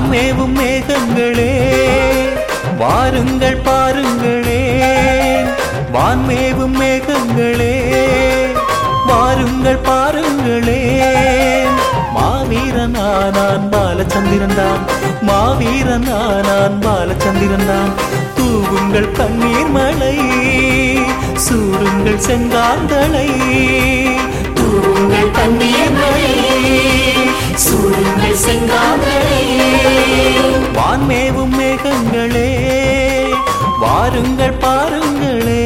வான்மேவும் மேகங்களே வாருங்கள் பாருங்களே வான்மேவும் மேகங்களே வாருங்கள் பாருங்களே மாவீரன் ஆனான் பாலச்சந்திரன் தான் மாவீரன் ஆனான் பாலச்சந்திரன் தான் தூவுங்கள் கண்ணீர் மழை சூடுங்கள் செங்காந்தளை தூவுங்கள் கண்ணீர் மழை சூடுங்கள் செங்காந்தளை வான்மேவும் மேகங்களே வாருங்கள் பாருங்களே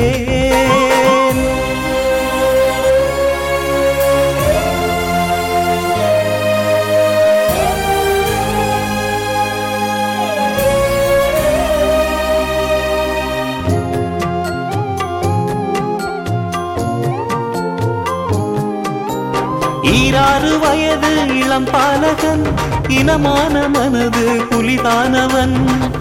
ஈராறு வயது இளம் பாலகன் இனமான மனது புலிதானவன்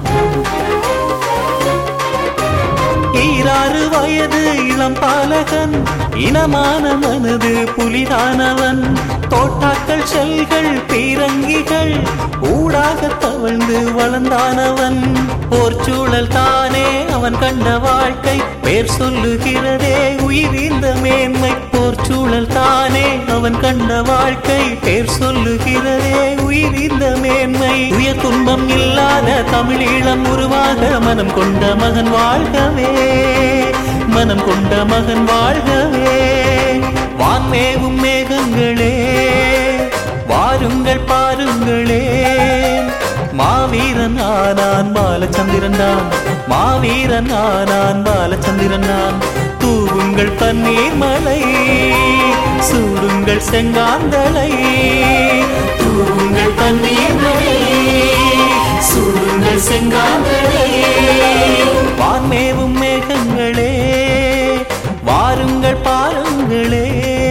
ஈராறு வயது இளம் பாலகன் இனமான மனது புலிதானவன் தோட்டாக்கள் செல்கள் பீரங்கிகள் ஊடாக தவழ்ந்து வளர்ந்தானவன் போர்ச்சூழல் தானே அவன் கண்ட வாழ்க்கை பேர் சொல்லுகிறதே உயிரிந்த மேன்மை போர்ச்சூழல் தானே அவன் கண்ட வாழ்க்கை பேர் சொல்லுகிறதே உயிரிந்த மேன்மை உயர் துன்பம் இல்லாத தமிழீழம் உருவாக மனம் கொண்ட மகன் வாழ்கவே மனம் கொண்ட மகன் வாழ்கவே வான்மேவும் மேகங்களே வாருங்கள் பாருங்களே மாவீரன் ஆனான் பாலச்சந்திரன் தான் மாவீரன் ஆனான் பாலச்சந்திரன் தான் தூவுங்கள் பன்னீர் மலை சூடுங்கள் செங்காந்தளை தூவுங்கள் பன்னீர் மலை சூடுங்கள் செங்காந்தளை வான்மேவும் மேகங்களே வாருங்கள் பாருங்களே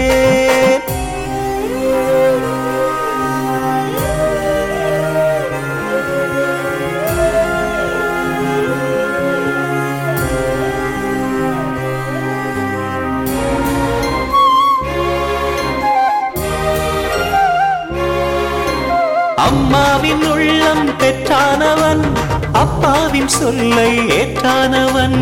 அம்மாவின் உள்ளம் பெற்றானவன் அப்பாவின் சொல்லை ஏற்றானவன்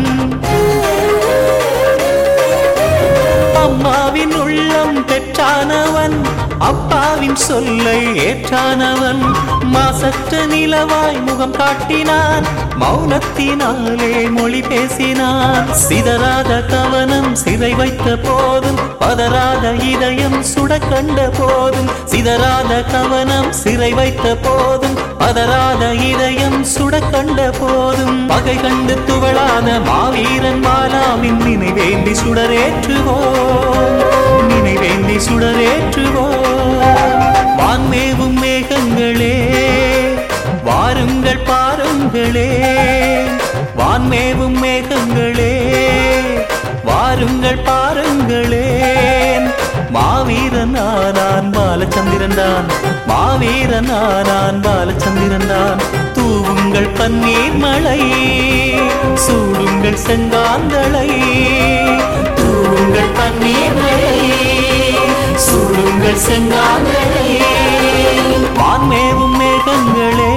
அம்மாவின் உள்ளம் பெற்றானவன் அப்பாவின் சொல்லை ஏற்றானவன் மாசற்ற நிலவாய் முகம் காட்டினான் மௌனத்தினாலே மொழி பேசினான் சிதறாத கவனம் சிறை வைத்த போதும் பதறாத இதயம் சுட கண்ட போதும் சிதறாத கவனம் சிறை வைத்த போதும் பதறாத இதயம் சுட கண்ட போதும் பகை கண்டு துவளாத மாவீரன் மாலாவின் நினைவேந்தி சுடரேற்றுவோம் நினைவேந்தி சுடரேற்றுவோம் வான்மேவும் மேகங்களே வாருங்கள் பாருங்களே வான்மேவும் மேகங்களே வாருங்கள் பாருங்களே மாவீரன் ஆனான் பாலச்சந்திரன் தான் மாவீரன் ஆனான் பாலச்சந்திரன் தான் தூவுங்கள் பன்னீர் மழை சூடுங்கள் செங்காந்தளை தூவுங்கள் பன்னீர் மழை சூடுங்கள் செங்காந்தளை வான்மேவும் மேகங்களே